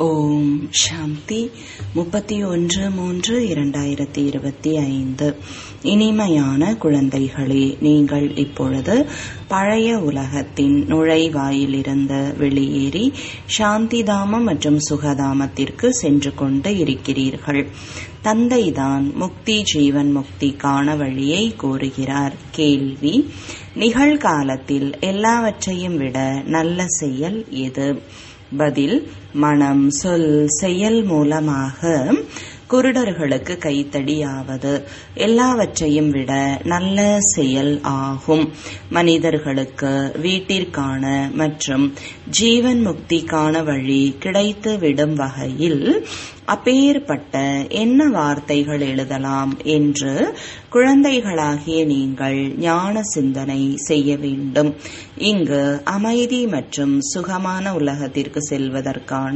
ஓம் சாந்தி முப்பத்தி ஒன்று மூன்று இரண்டாயிரத்தி இருபத்தி ஐந்து இனிமையான குழந்தைகளே நீங்கள் இப்பொழுது பழைய உலகத்தின் நுழைவாயிலிருந்து வெளியேறி சாந்திதாமம் மற்றும் சுகதாமத்திற்கு சென்று கொண்டு இருக்கிறீர்கள் தந்தைதான் முக்தி ஜீவன் முக்திக்கான வழியை கூறுகிறார் கேள்வி நிகழ்காலத்தில் எல்லாவற்றையும் விட நல்ல செயல் எது பதில் மனம் சொல் செயல் மூலமாக குருடர்களுக்கு கைத்தடியாவது எல்லாவற்றையும் விட நல்ல செயல் ஆகும் மனிதர்களுக்கு வீட்டிற்கான மற்றும் ஜீவன் முக்திக்கான வழி கிடைத்து விடும் வகையில் அப்பேற்பட்ட என்ன வார்த்தைகள் எழுதலாம் என்று குழந்தைகளாகிய நீங்கள் ஞான சிந்தனை செய்ய வேண்டும் இங்கு அமைதி மற்றும் சுகமான உலகத்திற்கு செல்வதற்கான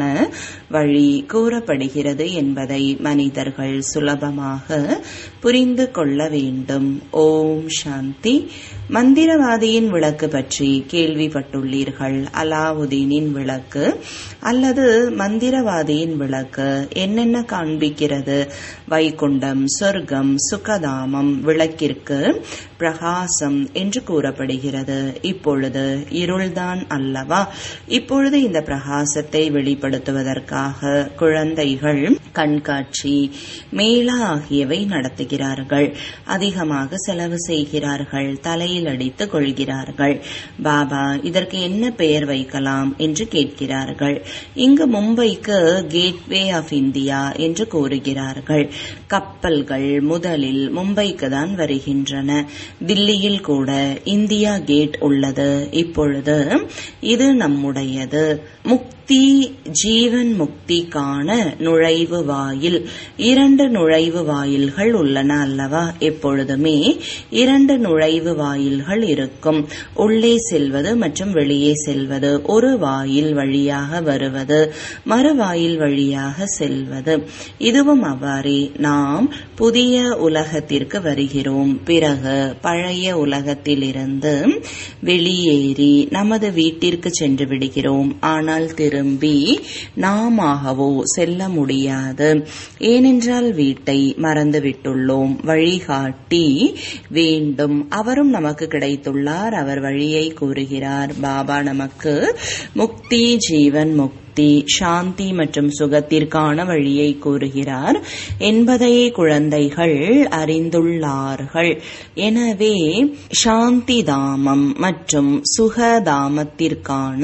வழி கூறப்படுகிறது என்பதை மனிதர்கள் சுலபமாக புரிந்து கொள்ள வேண்டும் ஓம் சாந்தி மந்திரவாதியின் விளக்கு பற்றி கேள்விப்பட்டுள்ளீர்கள் அலாவுதீனின் விளக்கு அல்லது மந்திரவாதியின் விளக்கு என்னென்ன காண்பிக்கிறது வைகுண்டம் சொர்க்கம் சுகதாமம் விளக்கிற்கு பிரகாசம் என்று கூறப்படுகிறது இப்பொழுது இருள்தான் அல்லவா இப்பொழுது இந்த பிரகாசத்தை வெளிப்படுத்துவதற்காக குழந்தைகள் கண்காட்சி மேளா ஆகியவை நடத்துகிறார்கள் அதிகமாக செலவு செய்கிறார்கள் தலையில் அடித்துக் கொள்கிறார்கள் பாபா இதற்கு என்ன பெயர் வைக்கலாம் என்று கேட்கிறார்கள் இங்கு மும்பைக்கு கேட்வே ஆஃப் இந்தியா என்று கூறுகிறார்கள் கப்பல்கள் முதலில் மும்பைக்கு தான் வருகின்றன தில்லியில் கூட இந்தியா கேட் உள்ளது இப்பொழுது இது நம்முடையது முக்தி ஜீவன் முக்திக்கான நுழைவு வாயில் இரண்டு நுழைவு வாயில்கள் உள்ளன அல்லவா எப்பொழுதுமே இரண்டு நுழைவு வாயில்கள் இருக்கும் உள்ளே செல்வது மற்றும் வெளியே செல்வது ஒரு வாயில் வழியாக வருவது மறுவாயில் வழியாக செல்வது இதுவும் அவ்வாறே நாம் புதிய உலகத்திற்கு வருகிறோம் பிறகு பழைய உலகத்திலிருந்து வெளியேறி நமது வீட்டிற்கு சென்று விடுகிறோம் ஆனால் திரும்பி நாமாகவோ செல்ல முடியாது ஏனென்றால் வீட்டை மறந்துவிட்டுள்ளோம் வழிகாட்டி வேண்டும் அவரும் நமக்கு கிடைத்துள்ளார் அவர் வழியை கூறுகிறார் பாபா நமக்கு முக்தி ஜீவன் முக்தி முக்தி சாந்தி மற்றும் சுகத்திற்கான வழியை கூறுகிறார் என்பதை குழந்தைகள் அறிந்துள்ளார்கள் எனவே சாந்தி தாமம் மற்றும் சுகதாமத்திற்கான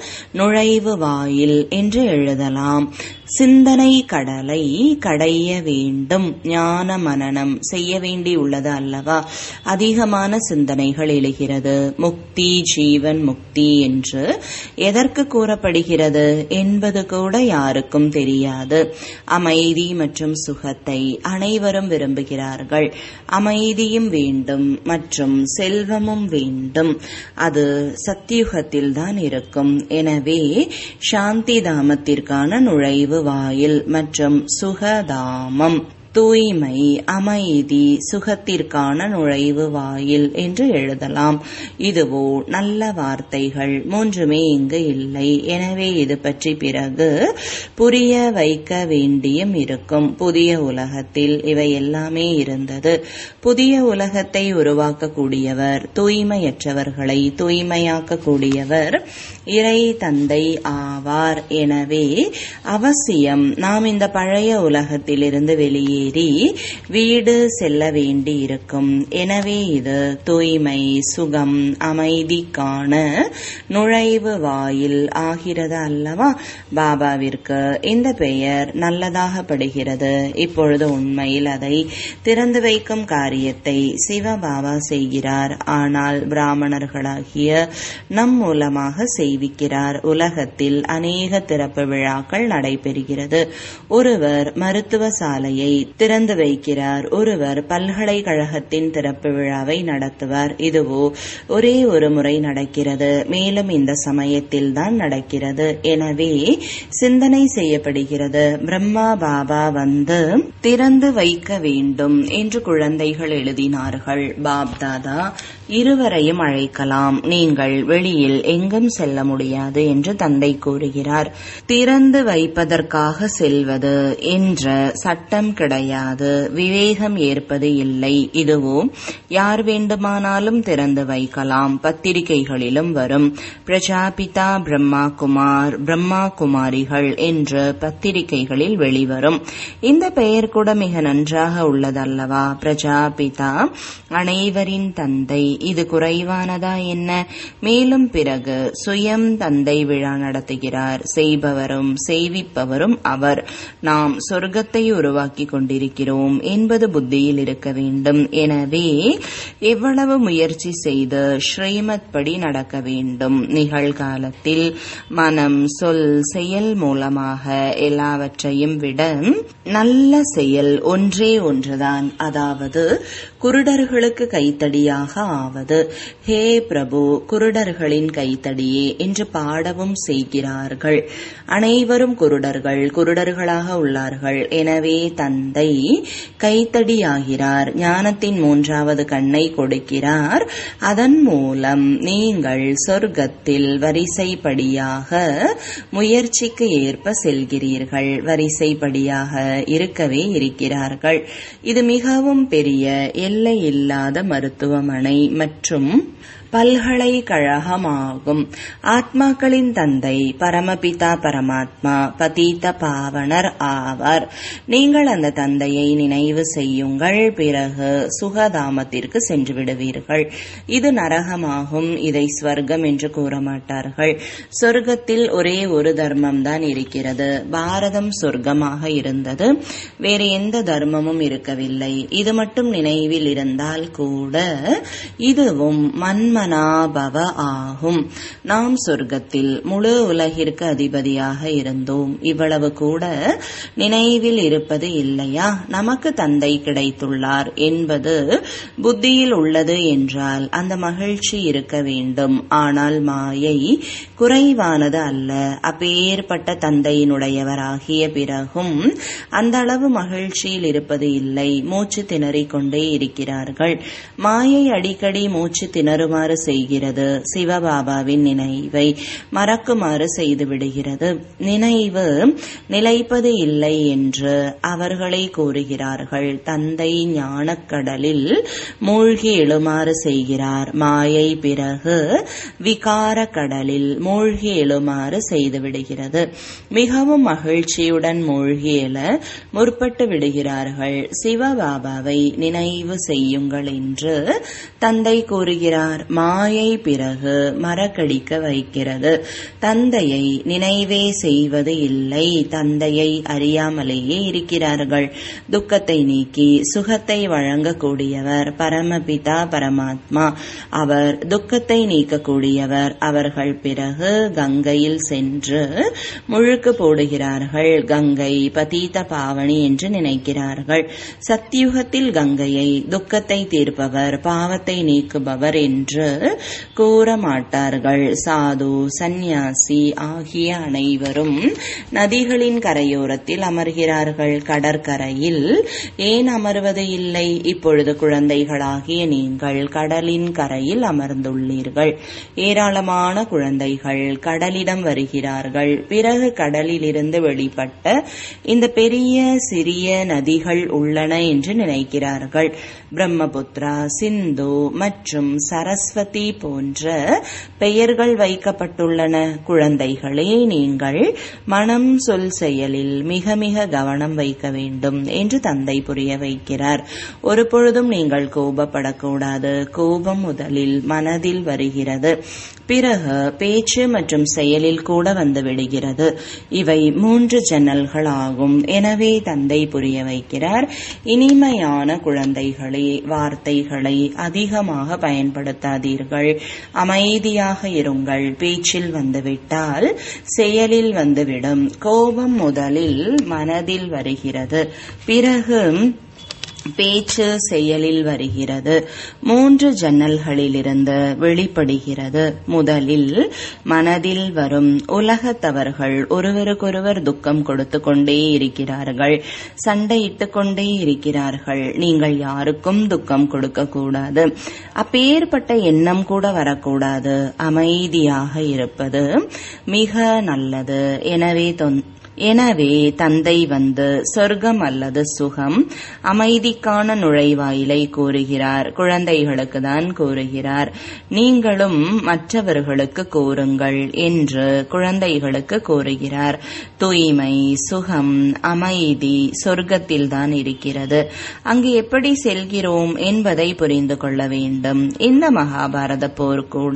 நுழைவு வாயில் என்று எழுதலாம் சிந்தனை கடலை கடைய வேண்டும் ஞான மனநம் செய்ய வேண்டியுள்ளது அல்லவா அதிகமான சிந்தனைகள் எழுகிறது முக்தி ஜீவன் முக்தி என்று எதற்கு கூறப்படுகிறது என்பது கூட யாருக்கும் தெரியாது அமைதி மற்றும் சுகத்தை அனைவரும் விரும்புகிறார்கள் அமைதியும் வேண்டும் மற்றும் செல்வமும் வேண்டும் அது சத்தியுகத்தில் தான் இருக்கும் எனவே சாந்தி தாமத்திற்கான நுழைவு வாயில் மற்றும் சுகதாமம் தூய்மை அமைதி சுகத்திற்கான நுழைவு வாயில் என்று எழுதலாம் இதுவோ நல்ல வார்த்தைகள் மூன்றுமே இங்கு இல்லை எனவே இது பற்றி பிறகு புரிய வைக்க வேண்டியும் இருக்கும் புதிய உலகத்தில் இவை எல்லாமே இருந்தது புதிய உலகத்தை உருவாக்கக்கூடியவர் தூய்மையற்றவர்களை தூய்மையாக்கக்கூடியவர் இறை தந்தை ஆவார் எனவே அவசியம் நாம் இந்த பழைய உலகத்திலிருந்து வெளியே ஏறி வீடு செல்ல வேண்டி இருக்கும் எனவே இது தூய்மை சுகம் அமைதிக்கான நுழைவு வாயில் ஆகிறது அல்லவா பாபாவிற்கு இந்த பெயர் நல்லதாக படுகிறது இப்பொழுது உண்மையில் அதை திறந்து வைக்கும் காரியத்தை சிவபாபா செய்கிறார் ஆனால் பிராமணர்களாகிய நம் மூலமாக செய்விக்கிறார் உலகத்தில் அநேக திறப்பு விழாக்கள் நடைபெறுகிறது ஒருவர் மருத்துவ சாலையை திறந்து வைக்கிறார் ஒருவர் பல்கலைக்கழகத்தின் திறப்பு விழாவை நடத்துவார் இதுவோ ஒரே ஒரு முறை நடக்கிறது மேலும் இந்த சமயத்தில் தான் நடக்கிறது எனவே சிந்தனை செய்யப்படுகிறது பிரம்மா பாபா வந்து திறந்து வைக்க வேண்டும் என்று குழந்தைகள் எழுதினார்கள் பாப் தாதா இருவரையும் அழைக்கலாம் நீங்கள் வெளியில் எங்கும் செல்ல முடியாது என்று தந்தை கூறுகிறார் திறந்து வைப்பதற்காக செல்வது என்ற சட்டம் கிடையாது விவேகம் ஏற்பது இல்லை இதுவோ யார் வேண்டுமானாலும் திறந்து வைக்கலாம் பத்திரிகைகளிலும் வரும் பிரஜாபிதா பிரம்மா குமார் பிரம்மா குமாரிகள் என்று பத்திரிகைகளில் வெளிவரும் இந்த பெயர் கூட மிக நன்றாக உள்ளதல்லவா பிரஜாபிதா அனைவரின் தந்தை இது குறைவானதா என்ன மேலும் பிறகு சுயம் தந்தை விழா நடத்துகிறார் செய்பவரும் செய்விப்பவரும் அவர் நாம் சொர்க்கத்தை உருவாக்கி கொண்டிருக்கிறோம் என்பது புத்தியில் இருக்க வேண்டும் எனவே எவ்வளவு முயற்சி செய்து ஸ்ரீமத் படி நடக்க வேண்டும் நிகழ்காலத்தில் மனம் சொல் செயல் மூலமாக எல்லாவற்றையும் விட நல்ல செயல் ஒன்றே ஒன்றுதான் அதாவது குருடர்களுக்கு கைத்தடியாக ஆவது ஹே பிரபு குருடர்களின் கைத்தடியே என்று பாடவும் செய்கிறார்கள் அனைவரும் குருடர்கள் குருடர்களாக உள்ளார்கள் எனவே தந்தை கைத்தடியாகிறார் ஞானத்தின் மூன்றாவது கண்ணை கொடுக்கிறார் அதன் மூலம் நீங்கள் சொர்க்கத்தில் வரிசைப்படியாக முயற்சிக்கு ஏற்ப செல்கிறீர்கள் வரிசைப்படியாக இருக்கவே இருக்கிறார்கள் இது மிகவும் பெரிய எல்லை இல்லாத மருத்துவமனை மற்றும் பல்கலைக்கழகமாகும் ஆத்மாக்களின் தந்தை பரமபிதா பரமாத்மா பதீத பாவனர் ஆவார் நீங்கள் அந்த தந்தையை நினைவு செய்யுங்கள் பிறகு சுகதாமத்திற்கு சென்று விடுவீர்கள் இது நரகமாகும் இதை ஸ்வர்க்கம் என்று கூற மாட்டார்கள் சொர்க்கத்தில் ஒரே ஒரு தர்மம் தான் இருக்கிறது பாரதம் சொர்க்கமாக இருந்தது வேறு எந்த தர்மமும் இருக்கவில்லை இது மட்டும் நினைவில் இருந்தால் கூட இதுவும் மன்மனாபவ ஆகும் நாம் சொர்க்கத்தில் முழு உலகிற்கு அதிபதியாக இருந்தோம் இவ்வளவு கூட நினைவில் இருப்பது இல்லையா நமக்கு தந்தை கிடைத்துள்ளார் என்பது புத்தியில் உள்ளது என்றால் அந்த மகிழ்ச்சி இருக்க வேண்டும் ஆனால் மாயை குறைவானது அல்ல அப்பேற்பட்ட தந்தையினுடையவராகிய பிறகும் அந்த அளவு மகிழ்ச்சியில் இருப்பது இல்லை மூச்சு திணறிக் கொண்டே இருக்கிறார்கள் மாயை அடிக்கடி மூச்சு திணறுமாறு செய்கிறது சிவபாபாவின் நினைவை மறக்குமாறு செய்து விடுகிறது நினைவு நிலைப்பது இல்லை என்று அவர்களே கூறுகிறார்கள் தந்தை ஞானக்கடலில் மூழ்கி எழுமாறு செய்கிறார் மாயை பிறகு விகார கடலில் மூழ்கி எழுமாறு செய்து விடுகிறது மிகவும் மகிழ்ச்சியுடன் மூழ்கி எழ முற்பட்டு விடுகிறார்கள் சிவபாபாவை நினைவு செய்யுங்கள் என்று தந்தை கூறுகிறார் மாயை பிறகு மறக்கடிக்க வைக்கிறது தந்தையை நினைவே செய்வது இல்லை தந்தையை அறியாமலேயே இருக்கிறார்கள் துக்கத்தை நீக்கி சுகத்தை வழங்கக்கூடியவர் பரமபிதா பரமாத்மா அவர் துக்கத்தை நீக்கக்கூடியவர் அவர்கள் பிறகு கங்கையில் சென்று முழுக்கு போடுகிறார்கள் கங்கை பதீத பாவனி என்று நினைக்கிறார்கள் சத்தியுகத்தில் கங்கையை துக்கத்தை தீர்ப்பவர் பாவத்தை நீக்குபவர் என்று கூற மாட்டார்கள் சாது சந்நியாசி ஆகிய அனைவரும் நதிகளின் கரையோரத்தில் அமர்கிறார்கள் கடற்கரையில் ஏன் அமர்வது இல்லை இப்பொழுது குழந்தைகளாகிய நீங்கள் கடலின் கரையில் அமர்ந்துள்ளீர்கள் ஏராளமான குழந்தைகள் கடலிடம் வருகிறார்கள் பிறகு கடலிலிருந்து வெளிப்பட்ட இந்த பெரிய சிறிய நதிகள் உள்ளன என்று நினைக்கிறார்கள் பிரம்மபுத்ரா சிந்து மற்றும் சரஸ்வதி போன்ற பெயர்கள் வைக்கப்பட்டுள்ளன குழந்தைகளே நீங்கள் மனம் சொல் செயலில் மிக மிக கவனம் வைக்க வேண்டும் என்று தந்தை புரிய வைக்கிறார் ஒரு பொழுதும் நீங்கள் கோபப்படக்கூடாது கோபம் முதலில் மனதில் வருகிறது பிறகு பேச்சு மற்றும் செயலில் கூட வந்து விடுகிறது இவை மூன்று ஜன்னல்கள் ஆகும் எனவே தந்தை புரிய வைக்கிறார் இனிமையான குழந்தைகளே வார்த்தைகளை அதிகமாக பயன்படுத்தாதீர்கள் அமைதியாக இருங்கள் பேச்சில் வந்துவிட்டால் செயலில் வந்துவிடும் கோபம் முதலில் மனதில் வருகிறது பிறகு பேச்சு செயலில் வருகிறது மூன்று ஜன்னல்களிலிருந்து வெளிப்படுகிறது முதலில் மனதில் வரும் உலகத்தவர்கள் ஒருவருக்கொருவர் துக்கம் கொடுத்து கொண்டே இருக்கிறார்கள் சண்டையிட்டுக் கொண்டே இருக்கிறார்கள் நீங்கள் யாருக்கும் துக்கம் கொடுக்க கூடாது அப்பேற்பட்ட எண்ணம் கூட வரக்கூடாது அமைதியாக இருப்பது மிக நல்லது எனவே எனவே தந்தை வந்து சொர்க்கம் அல்லது சுகம் அமைதிக்கான நுழைவாயிலை கூறுகிறார் குழந்தைகளுக்கு தான் கூறுகிறார் நீங்களும் மற்றவர்களுக்கு கூறுங்கள் என்று குழந்தைகளுக்கு கூறுகிறார் தூய்மை சுகம் அமைதி சொர்க்கத்தில் தான் இருக்கிறது அங்கு எப்படி செல்கிறோம் என்பதை புரிந்து கொள்ள வேண்டும் இந்த மகாபாரத போர் கூட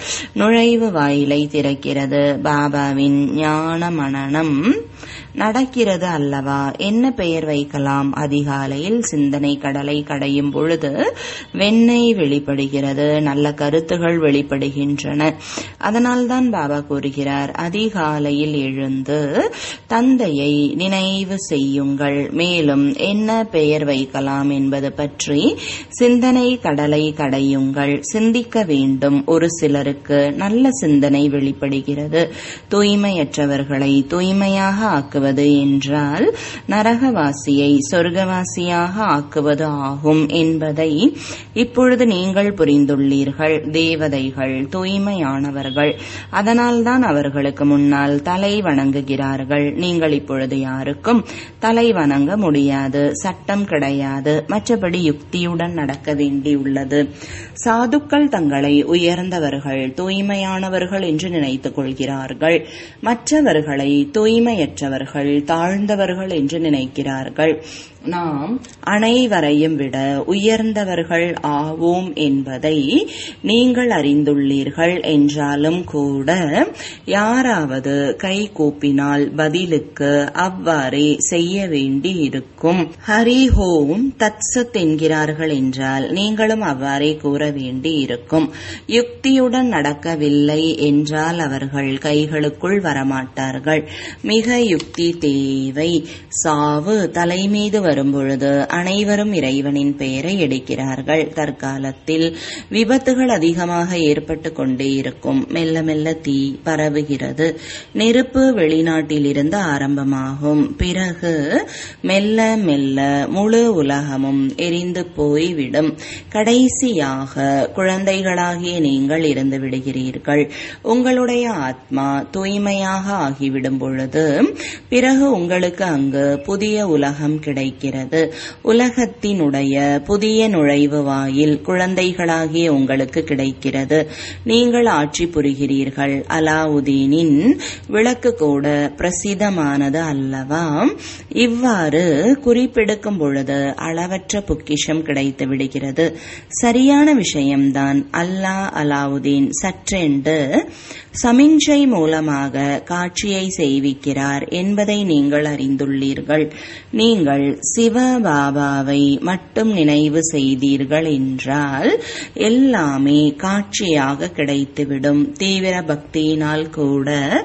நுழைவு வாயிலை திறக்கிறது பாபாவின் ஞான மனநம் நடக்கிறது அல்லவா என்ன பெயர் வைக்கலாம் அதிகாலையில் சிந்தனை கடலை கடையும் பொழுது வெண்ணெய் வெளிப்படுகிறது நல்ல கருத்துகள் வெளிப்படுகின்றன அதனால்தான் பாபா கூறுகிறார் அதிகாலையில் எழுந்து தந்தையை நினைவு செய்யுங்கள் மேலும் என்ன பெயர் வைக்கலாம் என்பது பற்றி சிந்தனை கடலை கடையுங்கள் சிந்திக்க வேண்டும் ஒரு சிலருக்கு நல்ல சிந்தனை வெளிப்படுகிறது தூய்மையற்றவர்களை தூய்மையாக ஆக்குவது என்றால் நரகவாசியை சொர்க்கவாசியாக ஆக்குவது ஆகும் என்பதை இப்பொழுது நீங்கள் புரிந்துள்ளீர்கள் தேவதைகள் தூய்மையானவர்கள் அதனால்தான் அவர்களுக்கு முன்னால் தலை வணங்குகிறார்கள் நீங்கள் இப்பொழுது யாருக்கும் தலை வணங்க முடியாது சட்டம் கிடையாது மற்றபடி யுக்தியுடன் நடக்க வேண்டியுள்ளது சாதுக்கள் தங்களை உயர்ந்தவர்கள் தூய்மையானவர்கள் என்று நினைத்துக் கொள்கிறார்கள் மற்றவர்களை தூய்மையற்றவர்கள் தாழ்ந்தவர்கள் என்று நினைக்கிறார்கள் நாம் அனைவரையும் விட உயர்ந்தவர்கள் ஆவோம் என்பதை நீங்கள் அறிந்துள்ளீர்கள் என்றாலும் கூட யாராவது கை கூப்பினால் பதிலுக்கு அவ்வாறே செய்ய வேண்டி இருக்கும் ஹரி ஹோம் தத்சத் என்கிறார்கள் என்றால் நீங்களும் அவ்வாறே கூற வேண்டி இருக்கும் யுக்தியுடன் நடக்கவில்லை என்றால் அவர்கள் கைகளுக்குள் வரமாட்டார்கள் மிக யுக்தி தேவை சாவு தலைமீது வரும்பொழுது அனைவரும் இறைவனின் பெயரை எடுக்கிறார்கள் தற்காலத்தில் விபத்துகள் அதிகமாக ஏற்பட்டு கொண்டே இருக்கும் மெல்ல மெல்ல தீ பரவுகிறது நெருப்பு வெளிநாட்டிலிருந்து ஆரம்பமாகும் பிறகு மெல்ல மெல்ல முழு உலகமும் எரிந்து போய்விடும் கடைசியாக குழந்தைகளாகிய நீங்கள் இருந்து விடுகிறீர்கள் உங்களுடைய ஆத்மா தூய்மையாக ஆகிவிடும் பொழுது பிறகு உங்களுக்கு அங்கு புதிய உலகம் கிடைக்கிறது உலகத்தினுடைய புதிய நுழைவு வாயில் குழந்தைகளாகிய உங்களுக்கு கிடைக்கிறது நீங்கள் ஆட்சி புரிகிறீர்கள் அலாவுதீனின் விளக்கு கூட பிரசித்தமானது அல்லவா இவ்வாறு குறிப்பெடுக்கும் பொழுது அளவற்ற பொக்கிஷம் கிடைத்து விடுகிறது சரியான விஷயம்தான் அல்லா அலாவுதீன் சற்றென்று சமிஞ்சை மூலமாக காட்சியை செய்விக்கிறார் என்பதை நீங்கள் அறிந்துள்ளீர்கள் நீங்கள் சிவபாபாவை மட்டும் நினைவு செய்தீர்கள் என்றால் எல்லாமே காட்சியாக கிடைத்துவிடும் தீவிர பக்தியினால் கூட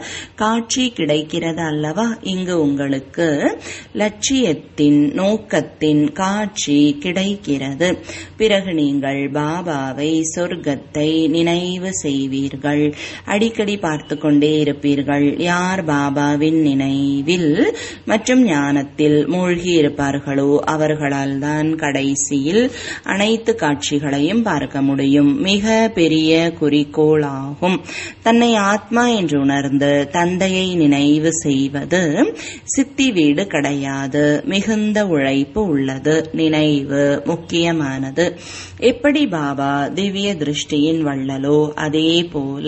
காட்சி கிடைக்கிறது அல்லவா இங்கு உங்களுக்கு லட்சியத்தின் நோக்கத்தின் காட்சி கிடைக்கிறது பிறகு நீங்கள் பாபாவை சொர்க்கத்தை நினைவு செய்வீர்கள் அடிக்கடி பார்த்து கொண்டே இருப்பீர்கள் யார் பாபாவின் நினைவில் மற்றும் ஞானத்தில் மூழ்கி இருப்பார்களோ அவர்களால் தான் கடைசியில் அனைத்து காட்சிகளையும் பார்க்க முடியும் மிக பெரிய குறிக்கோள் ஆகும் தன்னை ஆத்மா என்று உணர்ந்து தந்தையை நினைவு செய்வது சித்தி வீடு கிடையாது மிகுந்த உழைப்பு உள்ளது நினைவு முக்கியமானது எப்படி பாபா திவ்ய திருஷ்டியின் வள்ளலோ அதே போல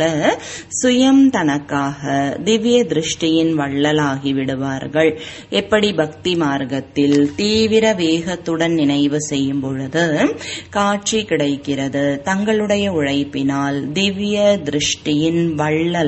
சுயம் தனக்காக திவ்ய திருஷ்டியின் வள்ளலாகி விடுவார்கள் எப்படி பக்தி மார்க்கத்தில் தீவிர வேகத்துடன் நினைவு செய்யும் பொழுது காட்சி கிடைக்கிறது தங்களுடைய உழைப்பினால் திவ்ய திருஷ்டியின் வள்ளல்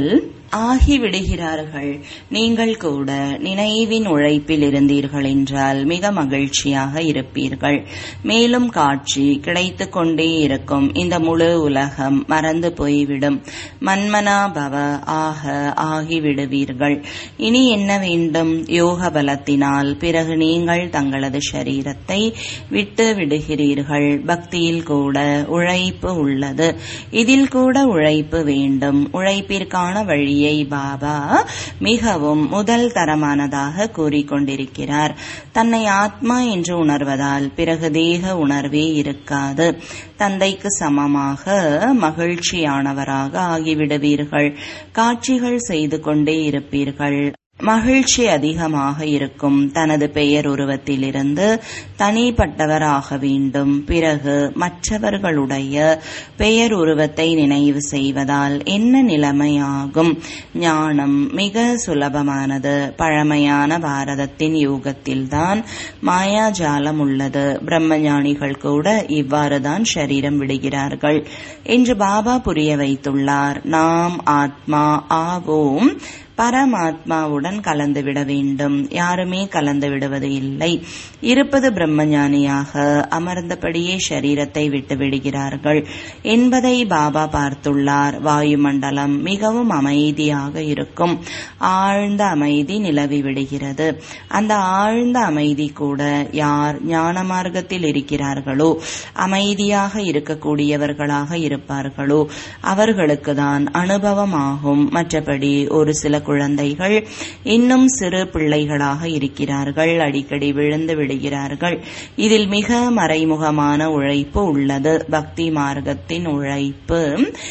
ஆகிவிடுகிறார்கள் நீங்கள் கூட நினைவின் உழைப்பில் இருந்தீர்கள் என்றால் மிக மகிழ்ச்சியாக இருப்பீர்கள் மேலும் காட்சி கிடைத்துக் கொண்டே இருக்கும் இந்த முழு உலகம் மறந்து போய்விடும் மன்மனா பவ ஆக ஆகிவிடுவீர்கள் இனி என்ன வேண்டும் யோக பலத்தினால் பிறகு நீங்கள் தங்களது சரீரத்தை விட்டு விடுகிறீர்கள் பக்தியில் கூட உழைப்பு உள்ளது இதில் கூட உழைப்பு வேண்டும் உழைப்பிற்கான வழியை பாபா மிகவும் முதல் தரமானதாக கூறிக்கொண்டிருக்கிறார் தன்னை ஆத்மா என்று உணர்வதால் பிறகு தேக உணர்வே இருக்காது தந்தைக்கு சமமாக மகிழ்ச்சியானவராக ஆகிவிடுவீர்கள் காட்சிகள் செய்து கொண்டே இருப்பீர்கள் மகிழ்ச்சி அதிகமாக இருக்கும் தனது பெயர் உருவத்திலிருந்து தனிப்பட்டவராக வேண்டும் பிறகு மற்றவர்களுடைய பெயர் உருவத்தை நினைவு செய்வதால் என்ன நிலைமையாகும் ஞானம் மிக சுலபமானது பழமையான பாரதத்தின் யூகத்தில்தான் மாயாஜாலம் உள்ளது பிரம்மஞானிகள் கூட இவ்வாறுதான் சரீரம் விடுகிறார்கள் என்று பாபா புரிய வைத்துள்ளார் நாம் ஆத்மா ஆவோம் பரமாத்மாவுடன் கலந்துவிட வேண்டும் யாருமே கலந்து விடுவது இல்லை இருப்பது பிரம்மஞானியாக அமர்ந்தபடியே சரீரத்தை விட்டு விடுகிறார்கள் என்பதை பாபா பார்த்துள்ளார் வாயுமண்டலம் மிகவும் அமைதியாக இருக்கும் ஆழ்ந்த அமைதி நிலவி விடுகிறது அந்த ஆழ்ந்த அமைதி கூட யார் ஞான மார்க்கத்தில் இருக்கிறார்களோ அமைதியாக இருக்கக்கூடியவர்களாக இருப்பார்களோ அவர்களுக்கு தான் அனுபவமாகும் மற்றபடி ஒரு சில குழந்தைகள் இன்னும் சிறு பிள்ளைகளாக இருக்கிறார்கள் அடிக்கடி விழுந்து விடுகிறார்கள் இதில் மிக மறைமுகமான உழைப்பு உள்ளது பக்தி மார்க்கத்தின் உழைப்பு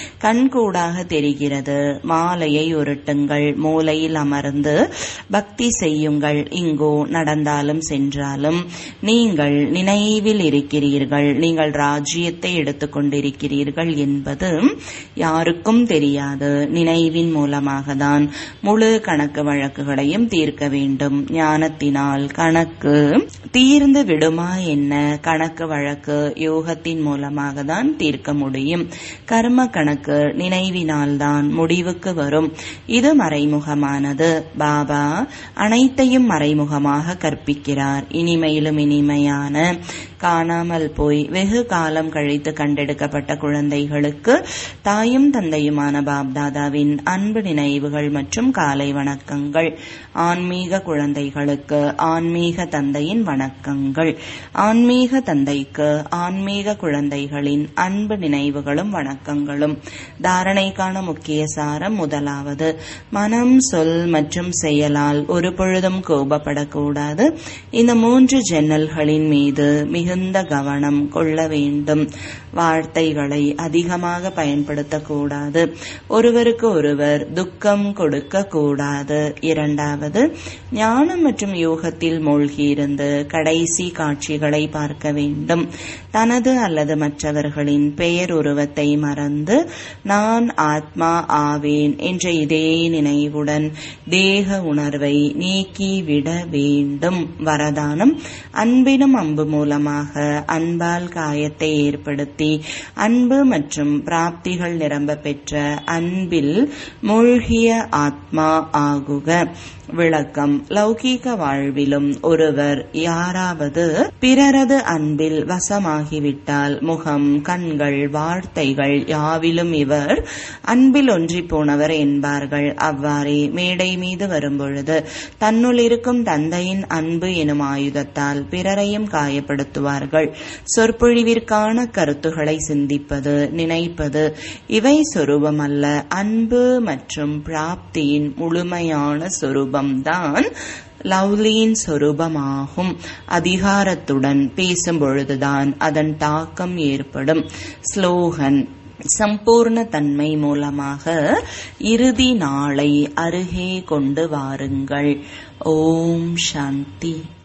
கண்கூடாக தெரிகிறது மாலையை உருட்டுங்கள் மூலையில் அமர்ந்து பக்தி செய்யுங்கள் இங்கோ நடந்தாலும் சென்றாலும் நீங்கள் நினைவில் இருக்கிறீர்கள் நீங்கள் ராஜ்யத்தை எடுத்துக்கொண்டிருக்கிறீர்கள் என்பது யாருக்கும் தெரியாது நினைவின் மூலமாக தான் முழு கணக்கு வழக்குகளையும் தீர்க்க வேண்டும் ஞானத்தினால் கணக்கு தீர்ந்து விடுமா என்ன கணக்கு வழக்கு யோகத்தின் மூலமாக தான் தீர்க்க முடியும் கர்ம கணக்கு நினைவினால் தான் முடிவுக்கு வரும் இது மறைமுகமானது பாபா அனைத்தையும் மறைமுகமாக கற்பிக்கிறார் இனிமையிலும் இனிமையான காணாமல் போய் வெகு காலம் கழித்து கண்டெடுக்கப்பட்ட குழந்தைகளுக்கு தாயும் தந்தையுமான பாப்தாதாவின் அன்பு நினைவுகள் மற்றும் காலை வணக்கங்கள் ஆன்மீக குழந்தைகளுக்கு ஆன்மீக தந்தையின் வணக்கங்கள் ஆன்மீக தந்தைக்கு ஆன்மீக குழந்தைகளின் அன்பு நினைவுகளும் வணக்கங்களும் தாரணைக்கான முக்கிய சாரம் முதலாவது மனம் சொல் மற்றும் செயலால் ஒரு பொழுதும் கோபப்படக்கூடாது இந்த மூன்று ஜன்னல்களின் மீது மிகுந்த கவனம் கொள்ள வேண்டும் வார்த்தைகளை அதிகமாக பயன்படுத்தக்கூடாது ஒருவருக்கு ஒருவர் துக்கம் கொடுக்க கூடாது இரண்டாவது ஞானம் மற்றும் யோகத்தில் மூழ்கியிருந்து கடைசி காட்சிகளை பார்க்க வேண்டும் தனது அல்லது மற்றவர்களின் பெயர் உருவத்தை மறந்து நான் ஆத்மா ஆவேன் என்ற இதே நினைவுடன் தேக உணர்வை நீக்கிவிட வேண்டும் வரதானம் அன்பினும் அம்பு மூலமாக அன்பால் காயத்தை ஏற்படுத்தி அன்பு மற்றும் பிராப்திகள் நிரம்ப பெற்ற அன்பில் மூழ்கிய ஆத்மா ஆகுக விளக்கம் லௌகீக வாழ்விலும் ஒருவர் யாராவது பிறரது அன்பில் வசமாகிவிட்டால் முகம் கண்கள் வார்த்தைகள் யாவிலும் இவர் அன்பில் ஒன்றி போனவர் என்பார்கள் அவ்வாறே மேடை மீது வரும்பொழுது தன்னுள் இருக்கும் தந்தையின் அன்பு எனும் ஆயுதத்தால் பிறரையும் காயப்படுத்துவார்கள் சொற்பொழிவிற்கான கருத்துக்களை சிந்திப்பது நினைப்பது இவை சொரூபமல்ல அன்பு மற்றும் பிராப்தியின் முழுமையான சொரூபம்தான் லவ்லியின் சொரூபமாகும் அதிகாரத்துடன் பேசும் பொழுதுதான் அதன் தாக்கம் ஏற்படும் ஸ்லோகன் சம்பூர்ண தன்மை மூலமாக இறுதி நாளை அருகே கொண்டு வாருங்கள் ஓம் சாந்தி